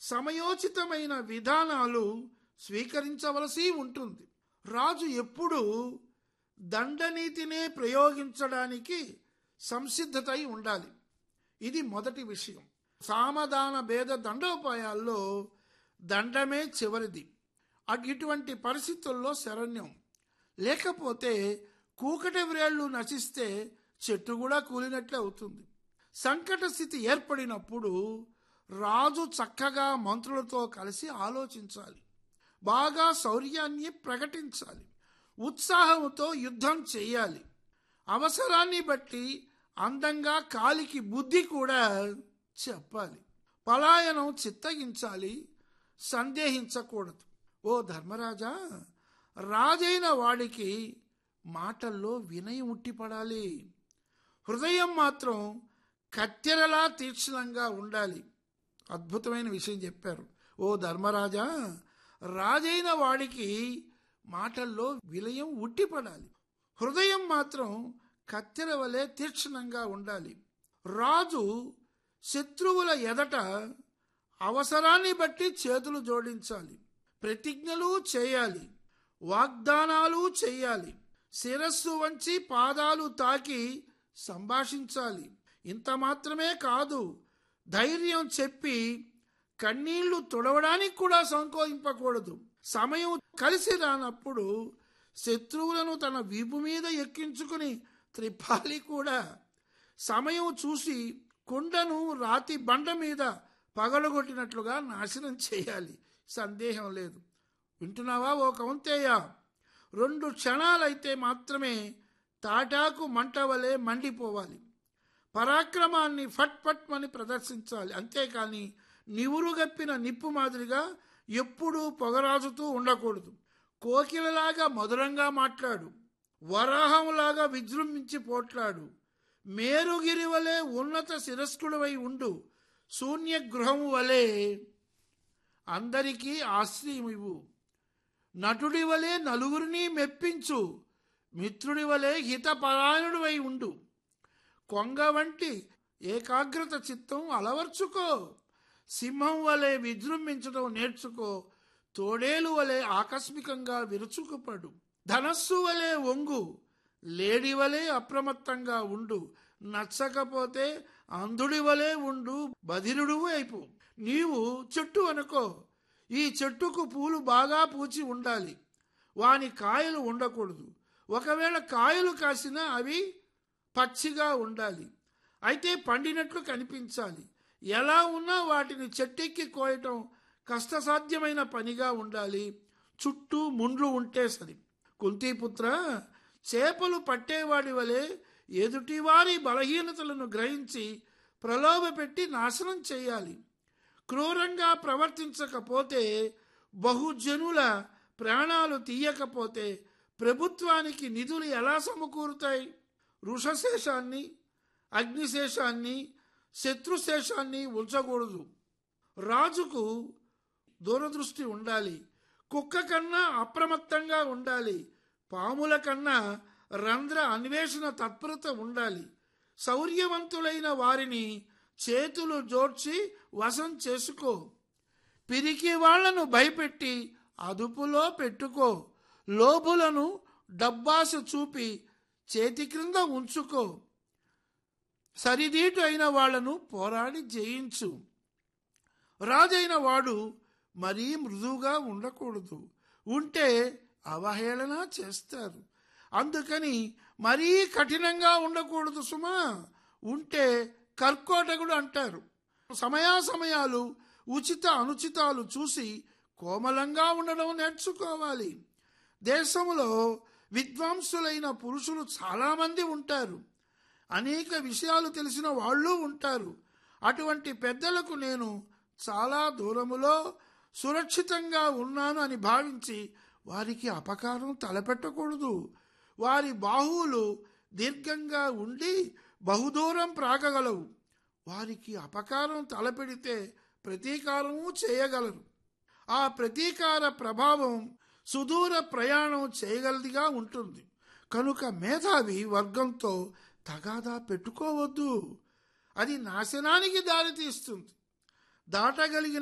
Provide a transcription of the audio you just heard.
సమయోచితమైన విధానాలు స్వీకరించవలసి ఉంటుంది రాజు ఎప్పుడూ దండనీతినే ప్రయోగించడానికి సంసిద్ధతై ఉండాలి ఇది మొదటి విషయం సామధాన భేద దండోపాయాల్లో దండమే చివరిది అట్ ఇటువంటి పరిస్థితుల్లో శరణ్యం లేకపోతే కూకటి వ్రేళ్లు నశిస్తే చెట్టు కూడా కూలినట్లే అవుతుంది సంకట స్థితి ఏర్పడినప్పుడు రాజు చక్కగా మంత్రులతో కలిసి ఆలోచించాలి బాగా శౌర్యాన్ని ప్రకటించాలి ఉత్సాహంతో యుద్ధం చేయాలి అవసరాన్ని బట్టి అందంగా కాలికి బుద్ధి కూడా చెప్పాలి పలాయనం చిత్తగించాలి సందేహించకూడదు ఓ ధర్మరాజా రాజైన వాడికి మాటల్లో వినయం ఉట్టిపడాలి హృదయం మాత్రం కత్తెరలా తీక్షణంగా ఉండాలి అద్భుతమైన విషయం చెప్పారు ఓ ధర్మరాజా రాజైన వాడికి మాటల్లో విలయం ఉట్టిపడాలి హృదయం మాత్రం కత్తెర వలె తీక్షణంగా ఉండాలి రాజు శత్రువుల ఎదట అవసరాన్ని బట్టి చేతులు జోడించాలి ప్రతిజ్ఞలు చేయాలి వాగ్దానాలు చేయాలి శిరస్సు వంచి పాదాలు తాకి సంభాషించాలి ఇంత మాత్రమే కాదు ధైర్యం చెప్పి కన్నీళ్లు తుడవడానికి కూడా సంకోచింపకూడదు సమయం కలిసి రానప్పుడు శత్రువులను తన వీపు మీద ఎక్కించుకుని త్రిపాలి కూడా సమయం చూసి కొండను రాతి బండ మీద పగలగొట్టినట్లుగా నాశనం చేయాలి సందేహం లేదు వింటున్నావా ఓ కౌంతేయ రెండు క్షణాలైతే మాత్రమే తాటాకు మంట వలె మండిపోవాలి పరాక్రమాన్ని ఫట్ ఫట్ అని ప్రదర్శించాలి అంతేకాని నివురుగప్పిన నిప్పు మాదిరిగా ఎప్పుడూ పొగరాజుతూ ఉండకూడదు కోకిలలాగా మధురంగా మాట్లాడు వరాహంలాగా విజృంభించి పోట్లాడు మేరుగిరి వలె ఉన్నత శిరస్కుడివై ఉండు శూన్య గృహము వలె అందరికీ ఆశ్రయం ఇవ్వు నటుడి వలె నలుగురిని మెప్పించు మిత్రుడి వలె హితపరాయణుడివై ఉండు కొంగ వంటి ఏకాగ్రత చిత్తం అలవర్చుకో సింహం వలె విజృంభించడం నేర్చుకో తోడేలు వలె ఆకస్మికంగా విరుచుకుపడు ధనస్సు వలె వంగు లేడి వలె అప్రమత్తంగా ఉండు నచ్చకపోతే అంధుడి వలె ఉండు బధిరుడు అయిపో నీవు చెట్టు అనుకో ఈ చెట్టుకు పూలు బాగా పూచి ఉండాలి వాని కాయలు ఉండకూడదు ఒకవేళ కాయలు కాసినా అవి పచ్చిగా ఉండాలి అయితే పండినట్లు కనిపించాలి ఎలా ఉన్నా వాటిని చెట్టెక్కి కోయటం కష్టసాధ్యమైన పనిగా ఉండాలి చుట్టూ ముండ్లు ఉంటే సరి కుంతీపుత్ర చేపలు పట్టేవాడి వలె ఎదుటివారి బలహీనతలను గ్రహించి ప్రలోభపెట్టి నాశనం చేయాలి క్రూరంగా ప్రవర్తించకపోతే బహుజనుల ప్రాణాలు తీయకపోతే ప్రభుత్వానికి నిధులు ఎలా సమకూరుతాయి వృషశేషాన్ని అగ్నిశేషాన్ని శత్రుశేషాన్ని ఉంచకూడదు రాజుకు దూరదృష్టి ఉండాలి కుక్క కన్నా అప్రమత్తంగా ఉండాలి పాముల కన్నా రంధ్ర అన్వేషణ తత్పరత ఉండాలి శౌర్యవంతులైన వారిని చేతులు జోడ్చి వశం చేసుకో పిరికి వాళ్లను భయపెట్టి అదుపులో పెట్టుకో లోబులను డబ్బాస చూపి చేతి క్రింద ఉంచుకో సరిదీటు అయిన వాళ్లను పోరాడి జయించు రాజైన వాడు మరీ మృదువుగా ఉండకూడదు ఉంటే అవహేళన చేస్తారు అందుకని మరీ కఠినంగా ఉండకూడదు సుమా ఉంటే కర్కోటకుడు అంటారు సమయాసమయాలు ఉచిత అనుచితాలు చూసి కోమలంగా ఉండడం నేర్చుకోవాలి దేశంలో విద్వాంసులైన పురుషులు చాలామంది ఉంటారు అనేక విషయాలు తెలిసిన వాళ్ళు ఉంటారు అటువంటి పెద్దలకు నేను చాలా దూరములో సురక్షితంగా ఉన్నాను అని భావించి వారికి అపకారం తలపెట్టకూడదు వారి బాహువులు దీర్ఘంగా ఉండి బహుదూరం ప్రాగగలవు వారికి అపకారం తలపెడితే ప్రతీకారము చేయగలరు ఆ ప్రతీకార ప్రభావం సుదూర ప్రయాణం చేయగలదిగా ఉంటుంది కనుక మేధావి వర్గంతో తగాదా పెట్టుకోవద్దు అది నాశనానికి దారితీస్తుంది దాటగలిగిన